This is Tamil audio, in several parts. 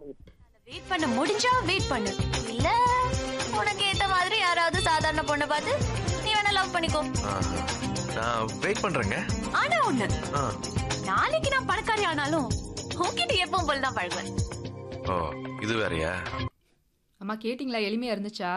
வெயிட் பண்ண முடிஞ்சா வெயிட் பண்ணு இல்ல உனக்கு ஏத்த மாதிரி யாராவது சாதாரண பொண்ணை பார்த்து நீ வேணா லவ் பண்ணிக்கோ ஆஹா. நான் வெயிட் பண்றேங்க ஆனா ஒண்ணு ஆ. நாளைக்கு நான் பணக்காரி ஆனாலும் உன்கிட்ட எப்பவும் போல தான் பழகுவேன் ஓ இது வேறயா அம்மா கேட்டிங்களா எளிமையா இருந்துச்சா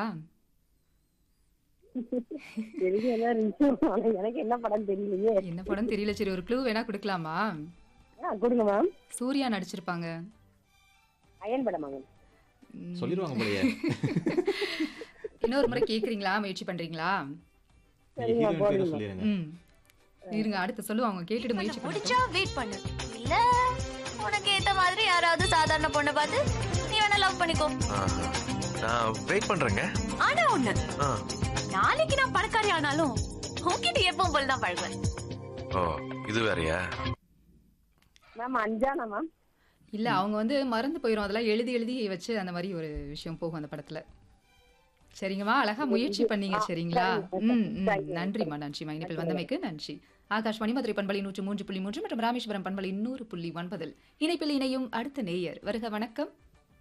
எளிமையா இருந்துச்சு ஆனா எனக்கு என்ன படம் தெரியலையே என்ன படம் தெரியல சரி ஒரு க்ளூ வேணா கொடுக்கலாமா ஆ, கொடுங்க மேம் சூர்யா நடிச்சிருப்பாங்க அயன் படம் மேம் ம். சொல்லிடுவாங்க போலயே இன்னொரு முறை கேக்குறீங்களா முயற்சி பண்றீங்களா சரிங்க, ஹீரோயின் பேரை போடுங்க. சொல்லிடுங்க ம் இருங்க அடுத்து சொல்லுவாங்க கேட்டுட்டு முயற்சி முடிஞ்சா பண்ணுங்க வெயிட் பண்ணு இல்ல உனக்கு ஏத்த மாதிரி யாராவது சாதாரண பொண்ணை பார்த்து நீ வேணா லவ் பண்ணிக்கோ ஆஹா. நான் வெயிட் பண்றேங்க ஆனா ஒண்ணு ஆ. நாளைக்கு நான் பணக்காரி ஆனாலும் உன்கிட்ட எப்பவும் போல தான் பழகுவேன் ஓ இது வேறயா மேம் அஞ்சானா மேம் இல்ல அவங்க வந்து மறந்து போயிரும் அதெல்லாம் எழுதி எழுதி வச்சு அந்த மாதிரி ஒரு விஷயம் போகும் அந்த படத்துல சரிங்கம்மா அழகா முயற்சி பண்ணீங்க சரிங்களா ம் ம் நன்றிம்மா நன்றிம்மா இனிப்பில் வந்தமைக்கு நன்றி ஆகாஷ்வாணி மதுரை பண்பலை நூற்று மூன்று புள்ளி மூன்று மற்றும் ராமேஸ்வரம் பண்பலை நூறு புள்ளி ஒன்பதில் இணைப்பில் இணையும் அடுத்த நேயர் வருக வணக்கம்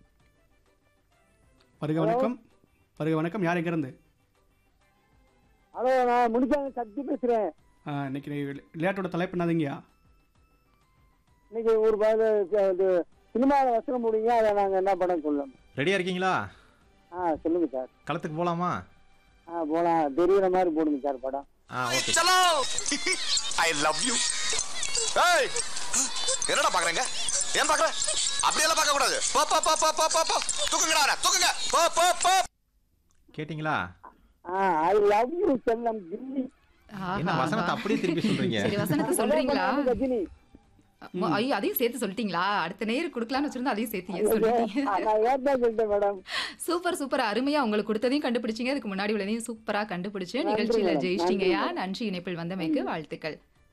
வருக வணக்கம் வருக வணக்கம் யார் எங்கிருந்து ஹலோ நான் முடிச்சாங்க சக்தி பேசுறேன் ஆ, இன்னைக்கு விளையாட்டோட தலைப்பு என்னதுங்கய்யா இன்னைக்கு ஒரு பதில் சினிமாவில் வசனம் முடியுங்க அதை நாங்கள் என்ன படம் சொல்லணும் ரெடியா இருக்கீங்களா ஆ சொல்லுங்க சார் களத்துக்கு போலாமா ஆ போலாம் தெரியுற மாதிரி போடுங்க சார் படம் ஆ ஓகே சலோ ஐ லவ் யூ ஏய் என்னடா பாக்குறீங்க ஏன் பாக்குற அப்படியெல்லாம் பார்க்க கூடாது போ போ போ போ போ போ போ தூக்குங்கடா அவனை, தூக்குங்க போ போ போ கேட்டிங்களா ஆ ஐ லவ் யூ செல்லம் ஜிம்மி என்ன ஆஹா, வசனத்தை ஆஹா. அப்படியே திருப்பி சொல்றீங்க சரி வசனத்தை சொல்றீங்களா ரஜினி ம- ஐயோ அதையும் சேர்த்து சொல்லிட்டீங்களா அடுத்த நேரம் கொடுக்கலாம்னு வச்சிருந்தா அதையும் சேர்த்து ஏன் சொல்லிட்டீங்க நான் ஏற்கனவே சொல்லிட்டேன் மேடம் சூப்பர் சூப்பர் அருமையா உங்களுக்கு கொடுத்ததையும் கண்டுபிடிச்சீங்க அதுக்கு முன்னாடி உள்ளதையும் சூப்பரா கண்டுபிடிச்சு நிகழ்ச்சியில மேடம். ஜெயிச்சிட்டீங்கயா நன்றி இணைப்பில் வந்தமைக்கு வாழ்த்துக்கள்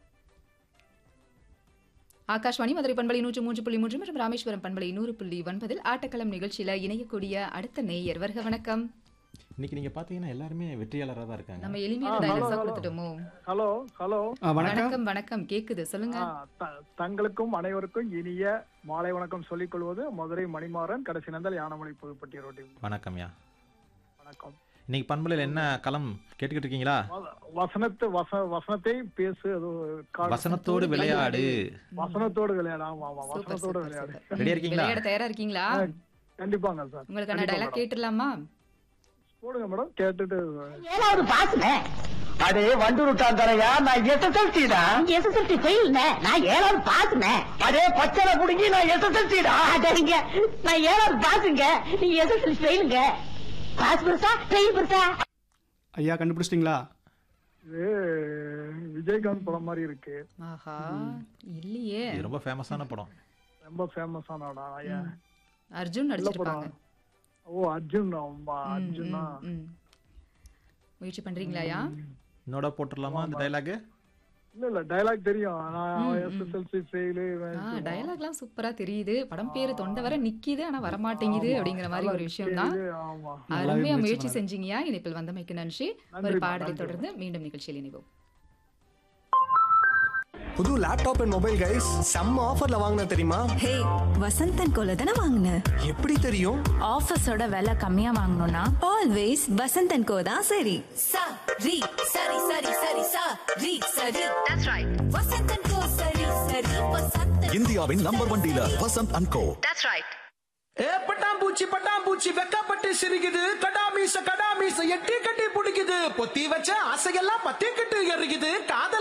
ஆகாஷ்வாணி மதுரை பண்பலை நூற்று மூன்று புள்ளி மூன்று மற்றும் ராமேஸ்வரம் பண்பலை நூறு புள்ளி ஒன்பதில் ஆட்டக்களம் நிகழ்ச்சியில இணையக்கூடிய அடுத்த நேயர் வருக வணக்கம் இன்னைக்கு நீங்க பாத்தீங்கன்னா எல்லாருமே வெற்றியாளரா தான் இருக்காங்க நம்ம எளிமையான டைலாக்ஸா கொடுத்துட்டோமோ ஹலோ ஹலோ ஆ, வணக்கம் வணக்கம் வணக்கம் கேக்குது சொல்லுங்க ஆ, த- தங்களுக்கும் அனைவருக்கும் இனிய மாலை வணக்கம் சொல்லிக் கொள்வது மதுரை மணிமாறன் கடைசி நந்தல் யானமலை புதுப்பட்டி ரோட்டில் வணக்கம்யா வணக்கம் இன்னைக்கு பண்பலையில் என்ன களம் கேட்டுக்கிட்டு இருக்கீங்களா வ- வசனத்து வச வசனத்தை பேசு அது கா- வசனத்தோடு விளையாடு வசனத்தோடு விளையாடு ஆமா ஆமா சூப்பர் வசனத்தோடு சூப்பர் விளையாடு சூப்பர் ரெடியா இருக்கீங்களா விளையாட தயாரா இருக்கீங்களா கண்டிப்பாங்க சார் உங்களுக்கான கண்டிப்பா டைலாக் மேடம். கேட்டுடலாமா போடுங்க மேடம் கேட்டுட்டு ஏழாவது பாசுனே அடே வண்டுருட்டான் தரையா நான் எஸ்எஸ்எல்சி தான் எஸ்எஸ்எல்சி ஃபெயில் நான் ஏழாவது பாசுனே அடே பச்சளை புடுங்கி நான் எஸ்எஸ்எல்சி தான் அடங்க நான் ஏழாவது பாசுங்க நீ எஸ்எஸ்எல்சி ஃபெயிலுங்க பாஸ் பெருசா ஃபெயில் பெருசா ஐயா கண்டுபிடிச்சிட்டிங்களா இது விஜயகாந்த் படம் மாதிரி இருக்கு ஆஹா இல்லையே இது ரொம்ப ஃபேமஸான படம் ரொம்ப ஃபேமஸான ஐயா அர்ஜுன் நல்ல நடிச்சிருப்பாங்க படம் ஓ அர்ஜுன் ஆமா ம், அர்ஜுனா ம், ம். முயற்சி பண்றீங்களாயா இன்னோட போட்டுடலாமா அந்த டைலாக் இல்ல இல்ல டயலாக் தெரியும் நான் ம், ம். எஸ்எஸ்எல்சி ஃபெயிலு ஆ டயலாக்லாம் சூப்பரா தெரியுது படம் பேரு தொண்டை வர நிக்கிது ஆனா வரமாட்டேங்குது அப்படிங்கிற மாதிரி ஒரு விஷயம் தான் ஆமா நல்லாவே அருமையா முயற்சி முயற்சி பண்ணாரு. செஞ்சீங்கயா இணைப்பில் வந்தமைக்கு நன்றி ஒரு நன்றிம்மா, பாடலை நன்றி. தொடர்ந்து மீண்டும் நிகழ்ச்சியில் இணைவோம் புது லேப்டாப் அண்ட் மொபைல் கைஸ் செம்ம ஆஃபர்ல வாங்கின தெரியுமா ஹே வசந்தன் கோல தானே வாங்கின எப்படி தெரியும் ஆஃபீஸோட விலை கம்மியா வாங்கணும்னா ஆல்வேஸ் வசந்தன் கோ தான் சரி சா ரி சரி சரி சரி சா ரி சரி தட்ஸ் ரைட் வசந்தன் கோ சரி சரி வசந்தன் இந்தியாவின் number one dealer Vasanth and co that's right ஏ பட்டாம்பூச்சி பட்டாம்பூச்சி வெக்கப்பட்டு சிரிக்குது கடா மீச கடா மீச எட்டி கட்டி பிடிக்குது பொத்தி வச்ச ஆசையெல்லாம் பத்தி கட்டு எறிக்குது காதல்